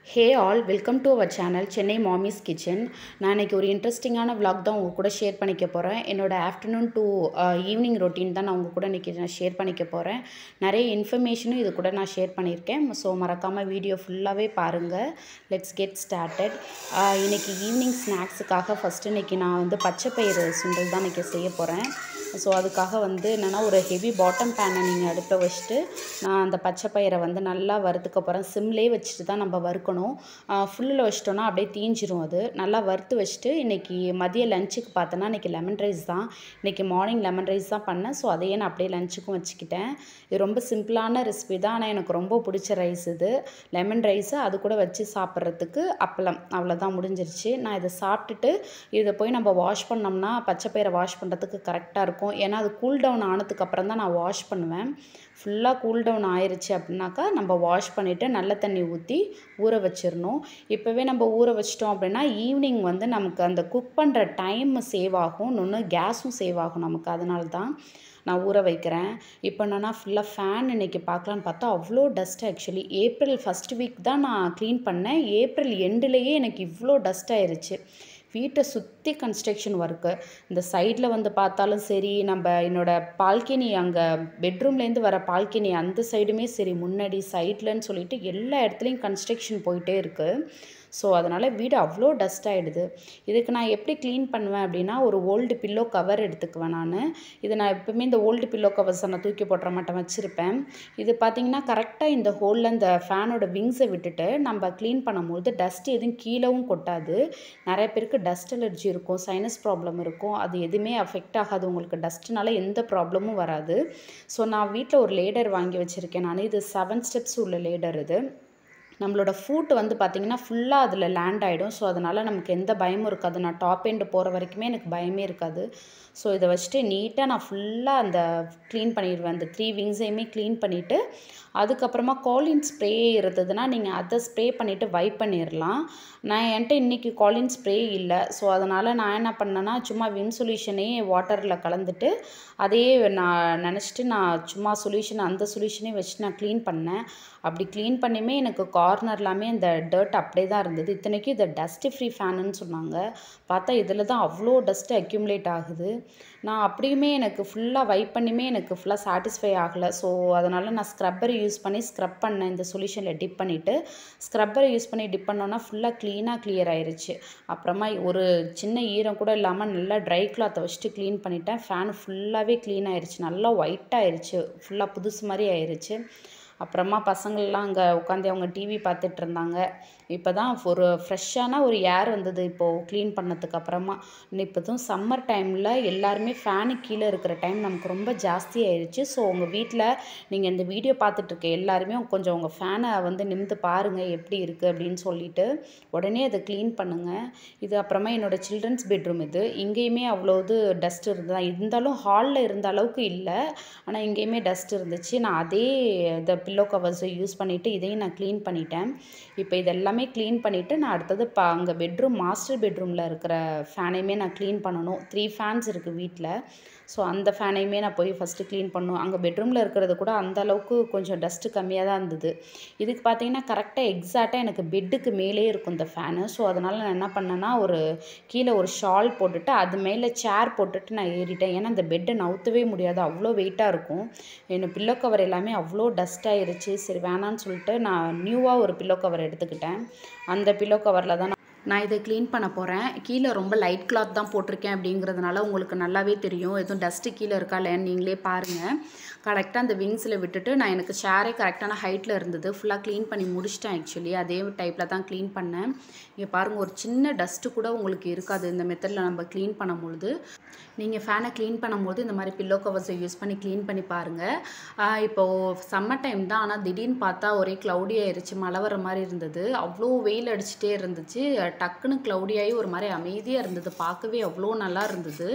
hey all welcome to our channel Chennai Mami's kitchen நான் இன்றைக்கி ஒரு இன்ட்ரெஸ்டிங்கான vlog தான் உங்கள் கூட ஷேர் பண்ணிக்க போகிறேன் என்னோடய ஆஃப்டர்நூன் டு ஈவினிங் ரொட்டீன் தான் நான் உங்கள் கூட இன்றைக்கி நான் ஷேர் பண்ணிக்க போகிறேன் நிறைய இன்ஃபர்மேஷனும் இது கூட நான் ஷேர் பண்ணியிருக்கேன் ஸோ மறக்காமல் வீடியோ ஃபுல்லாகவே பாருங்கள் லெட்ஸ் கெட் ஸ்டார்டட் இன்றைக்கி ஈவினிங் ஸ்நாக்ஸுக்காக ஃபஸ்ட்டு இன்றைக்கி நான் வந்து பச்சை பயிறு சுண்டல் தான் இன்றைக்கி செய்ய போகிறேன் ஸோ அதுக்காக வந்து என்னென்னா ஒரு ஹெவி பாட்டம் பேனை நீங்கள் அடுப்பில் வச்சுட்டு நான் அந்த பச்சை பயிரை வந்து நல்லா வறுத்துக்க போகிறேன் சிம்லேயே வச்சுட்டு தான் நம்ம வறுக்கணும் ஃபுல்லில் வச்சிட்டோன்னா அப்படியே தீஞ்சிரும் அது நல்லா வறுத்து வச்சுட்டு இன்றைக்கி மதிய லஞ்சுக்கு பார்த்தோன்னா இன்றைக்கி லெமன் ரைஸ் தான் இன்றைக்கி மார்னிங் லெமன் ரைஸ் தான் பண்ணேன் ஸோ அதையே நான் அப்படியே லஞ்சுக்கும் வச்சுக்கிட்டேன் இது ரொம்ப சிம்பிளான ரெசிபி தான் ஆனால் எனக்கு ரொம்ப பிடிச்ச ரைஸ் இது லெமன் ரைஸு அது கூட வச்சு சாப்பிட்றதுக்கு அப்பளம் அவ்வளோதான் முடிஞ்சிருச்சு நான் இதை சாப்பிட்டுட்டு இதை போய் நம்ம வாஷ் பண்ணோம்னா பச்சை பயிரை வாஷ் பண்ணுறதுக்கு கரெக்டாக இருக்கும் ஏன்னா அது கூல் டவுன் ஆனதுக்கப்புறம் தான் நான் வாஷ் பண்ணுவேன் ஃபுல்லாக கூல் டவுன் ஆயிருச்சு அப்படின்னாக்கா நம்ம வாஷ் பண்ணிவிட்டு நல்ல தண்ணி ஊற்றி ஊற வச்சிடணும் இப்போவே நம்ம ஊற வச்சிட்டோம் அப்படின்னா ஈவினிங் வந்து நமக்கு அந்த குக் பண்ணுற டைம் சேவ் ஆகும் இன்னொன்று கேஸும் சேவ் ஆகும் நமக்கு அதனால தான் நான் ஊற வைக்கிறேன் இப்போ என்னென்னா ஃபுல்லாக ஃபேன் இன்றைக்கி பார்க்கலான்னு பார்த்தா அவ்வளோ dust actually April first week தான் நான் க்ளீன் பண்ணேன் ஏப்ரல் எண்டுலேயே எனக்கு இவ்வளோ டஸ்ட் ஆயிருச்சு வீட்டை சுற்றி கன்ஸ்ட்ரக்ஷன் ஒர்க்கு இந்த சைடில் வந்து பார்த்தாலும் சரி நம்ம என்னோடய பால்கனி அங்கே பெட்ரூம்லேருந்து வர பால்கனி அந்த சைடுமே சரி முன்னாடி சைட்லன்னு சொல்லிட்டு எல்லா இடத்துலையும் கன்ஸ்ட்ரக்ஷன் போயிட்டே இருக்குது ஸோ அதனால் வீடு அவ்வளோ டஸ்ட் ஆகிடுது இதுக்கு நான் எப்படி க்ளீன் பண்ணுவேன் அப்படின்னா ஒரு ஓல்டு பில்லோ கவர் எடுத்துக்குவேன் நான் இது நான் எப்பவுமே இந்த ஓல்டு பில்லோ கவர்ஸை நான் தூக்கி போட்டுற மாட்டேன் வச்சுருப்பேன் இது பார்த்திங்கன்னா கரெக்டாக இந்த ஹோலில் இந்த ஃபேனோட விங்ஸை விட்டுட்டு நம்ம க்ளீன் பண்ணும்போது டஸ்ட் எதுவும் கீழவும் கொட்டாது நிறைய பேருக்கு டஸ்ட் அலர்ஜி இருக்கும் சைனஸ் ப்ராப்ளம் இருக்கும் அது எதுவுமே அஃபெக்ட் ஆகாது உங்களுக்கு டஸ்ட்னால எந்த ப்ராப்ளமும் வராது ஸோ நான் வீட்டில் ஒரு லேடர் வாங்கி வச்சுருக்கேன் நான் இது செவன் ஸ்டெப்ஸ் உள்ள லேடர் இது நம்மளோட ஃபுட் வந்து பார்த்திங்கன்னா ஃபுல்லாக அதில் லேண்ட் ஆகிடும் ஸோ அதனால் நமக்கு எந்த பயமும் இருக்காது நான் டாப் எண்டு போகிற வரைக்குமே எனக்கு பயமே இருக்காது ஸோ இதை வச்சுட்டு நீட்டாக நான் ஃபுல்லாக அந்த க்ளீன் பண்ணிடுவேன் அந்த த்ரீ விங்ஸையுமே க்ளீன் பண்ணிவிட்டு அதுக்கப்புறமா காலின் ஸ்ப்ரே இருந்ததுன்னா நீங்கள் அதை ஸ்ப்ரே பண்ணிவிட்டு வைப் பண்ணிடலாம் நான் என்கிட்ட இன்றைக்கி காலின் ஸ்ப்ரே இல்லை ஸோ அதனால் நான் என்ன பண்ணேன்னா சும்மா விம் சொல்யூஷனே வாட்டரில் கலந்துட்டு அதையே நான் நினச்சிட்டு நான் சும்மா சொல்யூஷன் அந்த சொல்யூஷனே வச்சு நான் க்ளீன் பண்ணேன் அப்படி க்ளீன் பண்ணியுமே எனக்கு கார்னர் எல்லாமே அந்த டர்ட் அப்படியே தான் இருந்தது இத்தனைக்கும் இதை டஸ்ட்டு ஃப்ரீ ஃபேனுன்னு சொன்னாங்க பார்த்தா இதில் தான் அவ்வளோ டஸ்ட்டு அக்யூமுலேட் ஆகுது நான் அப்படியுமே எனக்கு ஃபுல்லாக வைப் பண்ணியுமே எனக்கு ஃபுல்லாக சாட்டிஸ்ஃபை ஆகலை ஸோ அதனால் நான் ஸ்க்ரப்பரை யூஸ் பண்ணி ஸ்க்ரப் பண்ணேன் இந்த சொல்யூஷனில் டிப் பண்ணிவிட்டு ஸ்க்ரப்பரை யூஸ் பண்ணி டிப் பண்ணோன்னா ஃபுல்லாக க்ளீனாக கிளியர் ஆயிருச்சு அப்புறமா ஒரு சின்ன ஈரம் கூட இல்லாமல் நல்லா ட்ரை கிளாத்தை வச்சுட்டு க்ளீன் பண்ணிட்டேன் ஃபேன் ஃபுல்லாகவே க்ளீன் ஆயிருச்சு நல்லா ஒயிட் ஆயிருச்சு ஃபுல்லாக புதுசு மாதிரி ஆயிருச்சு அப்புறமா பசங்கள்லாம் அங்கே உட்காந்து அவங்க டிவி பார்த்துட்டு இருந்தாங்க இப்போ தான் ஒரு ஃப்ரெஷ்ஷான ஒரு ஏர் வந்தது இப்போது க்ளீன் பண்ணதுக்கு அப்புறமா இப்போதும் சம்மர் டைமில் எல்லாருமே ஃபேனுக்கு கீழே இருக்கிற டைம் நமக்கு ரொம்ப ஜாஸ்தி ஆயிடுச்சு ஸோ உங்கள் வீட்டில் நீங்கள் இந்த வீடியோ பார்த்துட்ருக்க எல்லாருமே கொஞ்சம் உங்கள் ஃபேனை வந்து நிமிந்து பாருங்கள் எப்படி இருக்குது அப்படின்னு சொல்லிட்டு உடனே அதை க்ளீன் பண்ணுங்கள் இது அப்புறமா என்னோடய சில்ட்ரன்ஸ் பெட்ரூம் இது இங்கேயுமே அவ்வளோ இது டஸ்ட் இருந்ததா இருந்தாலும் ஹாலில் இருந்த அளவுக்கு இல்லை ஆனால் இங்கேயுமே டஸ்ட் இருந்துச்சு நான் அதே இந்த பில்லோ கவர்ஸை யூஸ் பண்ணிவிட்டு இதையும் நான் க்ளீன் பண்ணிட்டேன் இப்போ இதெல்லாமே க்ளீன் பண்ணிவிட்டு நான் அடுத்தது பா அங்கே பெட்ரூம் மாஸ்டர் பெட்ரூமில் இருக்கிற ஃபேனையுமே நான் க்ளீன் பண்ணணும் த்ரீ ஃபேன்ஸ் இருக்குது வீட்டில் ஸோ அந்த ஃபேனையுமே நான் போய் ஃபஸ்ட்டு க்ளீன் பண்ணணும் அங்கே பெட்ரூமில் இருக்கிறது கூட அந்த அளவுக்கு கொஞ்சம் டஸ்ட்டு கம்மியாக தான் இருந்தது இதுக்கு பார்த்தீங்கன்னா கரெக்டாக எக்ஸாக்டாக எனக்கு பெட்டுக்கு மேலே இருக்கும் இந்த ஃபேனு ஸோ அதனால் நான் என்ன பண்ணேன்னா ஒரு கீழே ஒரு ஷால் போட்டுட்டு அது மேலே சேர் போட்டுட்டு நான் ஏறிட்டேன் ஏன்னா அந்த பெட்டை நவுத்தவே முடியாது அவ்வளோ வெயிட்டாக இருக்கும் என்ன பில்லோ கவர் எல்லாமே அவ்வளோ டஸ்ட் ஆயிருச்சு சரி வேணான்னு சொல்லிட்டு நான் நியூவாக ஒரு பில்லோ கவர் எடுத்துக்கிட்டேன் அந்த பில்லோ கவரில் தான் நான் இதை க்ளீன் பண்ண போகிறேன் கீழே ரொம்ப லைட் கிளாத் தான் போட்டிருக்கேன் அப்படிங்கிறதுனால உங்களுக்கு நல்லாவே தெரியும் எதுவும் டஸ்ட்டு கீழே இருக்கா இல்லைன்னு நீங்களே பாருங்கள் கரெக்டாக அந்த விங்ஸில் விட்டுட்டு நான் எனக்கு ஷேரே கரெக்டான ஹைட்டில் இருந்தது ஃபுல்லாக க்ளீன் பண்ணி முடிச்சிட்டேன் ஆக்சுவலி அதே டைப்பில் தான் க்ளீன் பண்ணேன் இங்கே பாருங்கள் ஒரு சின்ன டஸ்ட்டு கூட உங்களுக்கு இருக்காது இந்த மெத்தடில் நம்ம க்ளீன் பண்ணும்பொழுது நீங்கள் ஃபேனை க்ளீன் பண்ணும்போது இந்த மாதிரி பில்லோ கவர்ஸை யூஸ் பண்ணி க்ளீன் பண்ணி பாருங்கள் இப்போது சம்மர் டைம் தான் ஆனால் திடீர்னு பார்த்தா ஒரே க்ளவுடி ஆயிடுச்சு மழை வர மாதிரி இருந்தது அவ்வளோ வெயில் அடிச்சுட்டே இருந்துச்சு டக்குன்னு க்ளவுடியாகி ஒரு மாதிரி அமைதியாக இருந்தது பார்க்கவே அவ்வளோ நல்லா இருந்தது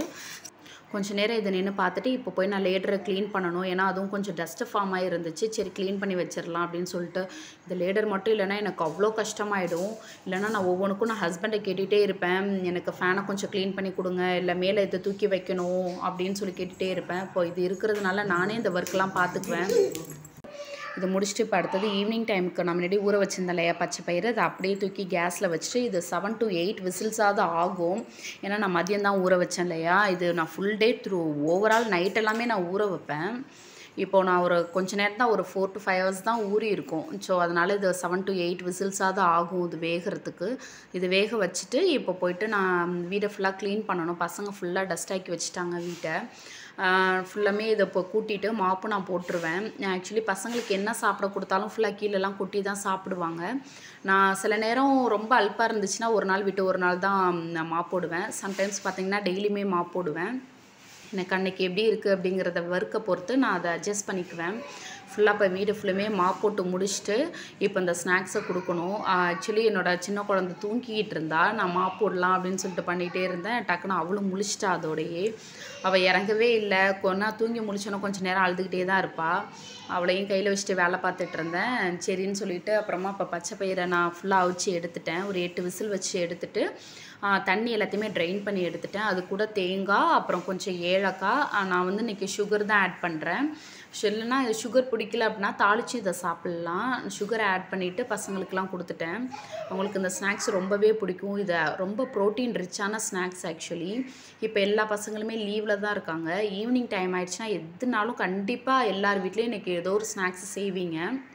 கொஞ்ச நேரம் இதை நின்று பார்த்துட்டு இப்போ போய் நான் லேடரை க்ளீன் பண்ணணும் ஏன்னா அதுவும் கொஞ்சம் டஸ்ட்டு ஃபார்ம் ஆகி இருந்துச்சு சரி க்ளீன் பண்ணி வச்சிடலாம் அப்படின்னு சொல்லிட்டு இந்த லேடர் மட்டும் இல்லைன்னா எனக்கு அவ்வளோ கஷ்டமாயிடும் இல்லைன்னா நான் ஒவ்வொன்றுக்கும் நான் ஹஸ்பண்டை கேட்டுகிட்டே இருப்பேன் எனக்கு ஃபேனை கொஞ்சம் க்ளீன் பண்ணி கொடுங்க இல்லை மேலே இதை தூக்கி வைக்கணும் அப்படின்னு சொல்லி கேட்டுகிட்டே இருப்பேன் இப்போ இது இருக்கிறதுனால நானே இந்த ஒர்க்லாம் பார்த்துக்குவேன் இது முடிச்சுட்டு இப்போ அடுத்தது ஈவினிங் டைமுக்கு நான் முன்னாடி ஊற வச்சிருந்தேன் இல்லையா பச்சை பயிறு அதை அப்படியே தூக்கி கேஸில் வச்சுட்டு இது செவன் டு எயிட் விசில்ஸாவது ஆகும் ஏன்னா நான் மதியம் தான் ஊற வச்சேன் இல்லையா இது நான் full day through overall night எல்லாமே நான் ஊற வைப்பேன் இப்போது நான் ஒரு கொஞ்ச நேரம் தான் ஒரு ஃபோர் டு ஃபைவ் ஹவர்ஸ் தான் ஊறி இருக்கும் ஸோ அதனால் இது செவன் டு எயிட் விசில்ஸாவது ஆகும் இது வேகிறதுக்கு இது வேக வச்சுட்டு இப்போ போயிட்டு நான் வீடை ஃபுல்லாக க்ளீன் பண்ணணும் பசங்க ஃபுல்லாக டஸ்ட் ஆக்கி வச்சுட்டாங்க வீட்டை ஃபுல்லாமே இதை இப்போ கூட்டிட்டு மாப்பு நான் போட்டுருவேன் ஆக்சுவலி பசங்களுக்கு என்ன சாப்பிட கொடுத்தாலும் ஃபுல்லாக கீழெல்லாம் கொட்டி தான் சாப்பிடுவாங்க நான் சில நேரம் ரொம்ப அல்பாக இருந்துச்சுன்னா ஒரு நாள் விட்டு ஒரு நாள் தான் நான் மாப் போடுவேன் சம்டைம்ஸ் பார்த்தீங்கன்னா டெய்லியுமே மாப் போடுவேன் எனக்கு அன்னைக்கு எப்படி இருக்குது அப்படிங்கிறத ஒர்க்கை பொறுத்து நான் அதை அட்ஜஸ்ட் பண்ணிக்குவேன் ஃபுல்லாக இப்போ வீடு ஃபுல்லுமே மாப் போட்டு முடிச்சுட்டு இப்போ இந்த ஸ்நாக்ஸை கொடுக்கணும் ஆக்சுவலி என்னோட சின்ன குழந்தை தூங்கிக்கிட்டு இருந்தா நான் மாப் போடலாம் அப்படின்னு சொல்லிட்டு பண்ணிகிட்டே இருந்தேன் டக்குன்னு அவளும் முழிச்சிட்டா அதோடையே அவள் இறங்கவே இல்லை கொன்னா தூங்கி முழிச்சோன்னா கொஞ்சம் நேரம் அழுதுகிட்டே தான் இருப்பாள் அவளையும் கையில் வச்சுட்டு வேலை பார்த்துட்டு இருந்தேன் சரின்னு சொல்லிட்டு அப்புறமா இப்போ பச்சை பயிரை நான் ஃபுல்லாக அவிச்சு எடுத்துட்டேன் ஒரு எட்டு விசில் வச்சு எடுத்துட்டு ஆ, தண்ணி எல்லாத்தையுமே ட்ரைன் பண்ணி எடுத்துட்டேன் அது கூட தேங்காய் அப்புறம் கொஞ்சம் ஏலக்காய் ஆ, நான் வந்து இன்றைக்கி சுகர் தான் ஆட் பண்ணுறேன் இல்லைன்னா சுகர் பிடிக்கல அப்படின்னா தாளித்து இதை சாப்பிட்லாம் சுகரை ஆட் பண்ணிவிட்டு பசங்களுக்கெல்லாம் கொடுத்துட்டேன் அவங்களுக்கு இந்த ஸ்நாக்ஸ் ரொம்பவே பிடிக்கும் இதை ரொம்ப ப்ரோட்டீன் ரிச்சான ஸ்நாக்ஸ் ஆக்சுவலி இப்போ எல்லா பசங்களுமே லீவில் தான் இருக்காங்க ஈவினிங் டைம் ஆயிடுச்சுன்னா எதுனாலும் கண்டிப்பாக எல்லார் வீட்லேயும் இன்றைக்கி ஏதோ ஒரு ஸ்நாக்ஸ் செய்வீங்க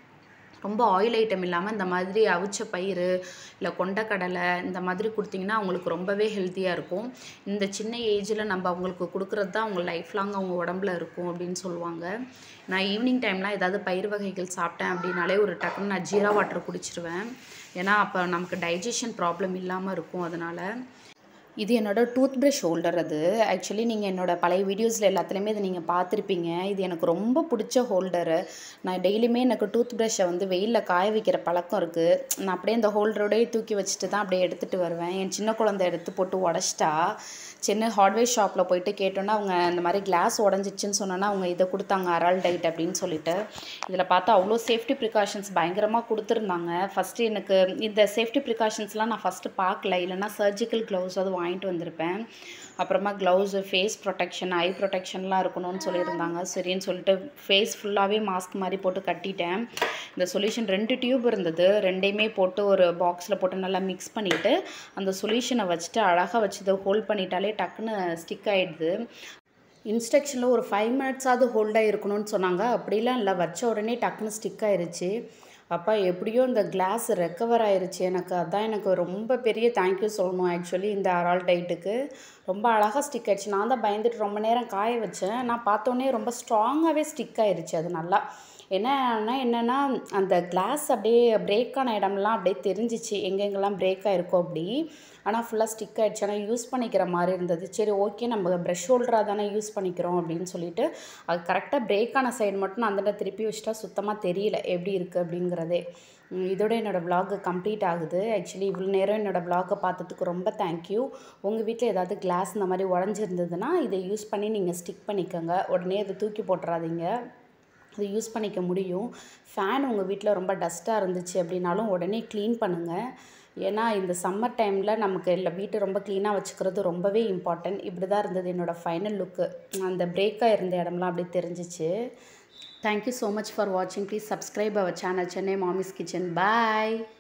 ரொம்ப ஆயில் ஐட்டம் இல்லாமல் இந்த மாதிரி அவிச்ச பயிறு இல்லை கொண்டக்கடலை இந்த மாதிரி கொடுத்தீங்கன்னா அவங்களுக்கு ரொம்பவே ஹெல்த்தியாக இருக்கும் இந்த சின்ன ஏஜில் நம்ம அவங்களுக்கு கொடுக்குறது தான் அவங்க லைஃப் லாங் அவங்க உடம்புல இருக்கும் அப்படின்னு சொல்லுவாங்க நான் ஈவினிங் டைம்லாம் ஏதாவது பயிர் வகைகள் சாப்பிட்டேன் அப்படின்னாலே ஒரு டக்குன்னு நான் ஜீரா வாட்டர் குடிச்சிருவேன் ஏன்னா அப்போ நமக்கு டைஜஷன் ப்ராப்ளம் இல்லாமல் இருக்கும் அதனால் இது என்னோட டூத் ப்ரஷ் ஹோல்டர் அது ஆக்சுவலி நீங்கள் என்னோட பழைய வீடியோஸில் எல்லாத்துலேயுமே இதை நீங்கள் பார்த்துருப்பீங்க இது எனக்கு ரொம்ப பிடிச்ச ஹோல்டரு நான் டெய்லியுமே எனக்கு டூத் ப்ரஷ்ஷை வந்து வெயிலில் காய வைக்கிற பழக்கம் இருக்குது நான் அப்படியே இந்த ஹோல்டரோடய தூக்கி வச்சுட்டு தான் அப்படியே எடுத்துகிட்டு வருவேன் என் சின்ன குழந்தை எடுத்து போட்டு உடச்சிட்டா சின்ன ஹார்ட்வேர் ஷாப்பில் போயிட்டு கேட்டோன்னா அவங்க இந்த மாதிரி கிளாஸ் உடஞ்சிச்சுன்னு சொன்னோன்னா அவங்க இதை கொடுத்தாங்க அரால் டைட் அப்படின்னு சொல்லிட்டு இதில் பார்த்தா அவ்வளோ சேஃப்டி ப்ரிகாஷன்ஸ் பயங்கரமாக கொடுத்துருந்தாங்க ஃபஸ்ட்டு எனக்கு இந்த சேஃப்டி ப்ரிகாஷன்ஸ்லாம் நான் ஃபஸ்ட்டு பார்க்கல இல்லைன்னா சர்ஜிக்கல் க்ளவுஸ் அது வாங்கிட்டு வந்திருப்பேன் அப்புறமா க்ளவுஸு ஃபேஸ் ப்ரொடெக்ஷன் ஐ ப்ரொடெக்ஷன்லாம் இருக்கணும்னு சொல்லியிருந்தாங்க சரின்னு சொல்லிட்டு ஃபேஸ் ஃபுல்லாகவே மாஸ்க் மாதிரி போட்டு கட்டிட்டேன் இந்த சொல்யூஷன் ரெண்டு டியூப் இருந்தது ரெண்டையுமே போட்டு ஒரு பாக்ஸில் போட்டு நல்லா மிக்ஸ் பண்ணிவிட்டு அந்த சொல்யூஷனை வச்சுட்டு அழகாக வச்சு இதை ஹோல்ட் பண்ணிட்டாலே டக்குன்னு ஸ்டிக் ஆகிடுது இன்ஸ்ட்ரக்ஷனில் ஒரு ஃபைவ் மினிட்ஸாவது ஹோல்டாக இருக்கணும்னு சொன்னாங்க அப்படிலாம் இல்லை வச்ச உடனே டக்குன்னு ஸ்டிக் ஆயிருச்சு அப்பா எப்படியோ இந்த கிளாஸ் ரெக்கவர் ஆயிருச்சு எனக்கு அதான் எனக்கு ரொம்ப பெரிய தேங்க்யூ சொல்லணும் ஆக்சுவலி இந்த அரால் டைட்டுக்கு ரொம்ப அழகாக ஸ்டிக் ஆயிடுச்சு நான் தான் பயந்துட்டு ரொம்ப நேரம் காய வச்சேன் நான் பார்த்தோன்னே ரொம்ப ஸ்ட்ராங்காகவே ஸ்டிக் ஆயிருச்சு அது நல்லா என்னன்னா என்னென்னா அந்த கிளாஸ் அப்படியே பிரேக் ஆன இடம்லாம் அப்படியே தெரிஞ்சிச்சு எங்கெங்கெல்லாம் பிரேக் ஆயிருக்கோ அப்படி ஆனால் ஃபுல்லாக ஸ்டிக் ஆயிடுச்சு ஆனால் யூஸ் பண்ணிக்கிற மாதிரி இருந்தது சரி ஓகே நம்ம ப்ரஷ் ஹோல்டராக தானே யூஸ் பண்ணிக்கிறோம் அப்படின்னு சொல்லிட்டு அது கரெக்டாக பிரேக் ஆன சைடு மட்டும் நான் அந்த திருப்பி வச்சுட்டா சுத்தமாக தெரியல எப்படி இருக்குது அப்படிங்கிறதே உம் இதோட என்னோடய vlog கம்ப்ளீட் ஆகுது ஆக்சுவலி இவ்வளோ நேரம் என்னோடய vlog-அ பார்த்ததுக்கு ரொம்ப தேங்க்யூ உங்கள் வீட்டில் ஏதாவது கிளாஸ் இந்த மாதிரி உடஞ்சிருந்ததுன்னா இதை யூஸ் பண்ணி நீங்கள் ஸ்டிக் பண்ணிக்கோங்க உடனே அதை தூக்கி போட்டுறாதீங்க அது யூஸ் பண்ணிக்க முடியும் ஃபேன் உங்கள் வீட்டில் ரொம்ப டஸ்ட்டாக இருந்துச்சு அப்படின்னாலும் உடனே க்ளீன் பண்ணுங்கள் ஏன்னா இந்த சம்மர் டைமில் நமக்கு இல்லை வீட்டை ரொம்ப க்ளீனாக வச்சுக்கிறது ரொம்பவே இம்பார்ட்டன்ட் இப்படி தான் இருந்தது என்னோடய ஃபைனல் லுக்கு அந்த பிரேக்காக இருந்த இடம்லாம் அப்படியே தெரிஞ்சிச்சு தேங்க்யூ ஸோ மச் ஃபார் வாட்சிங் please subscribe our channel Chennai Mami's kitchen bye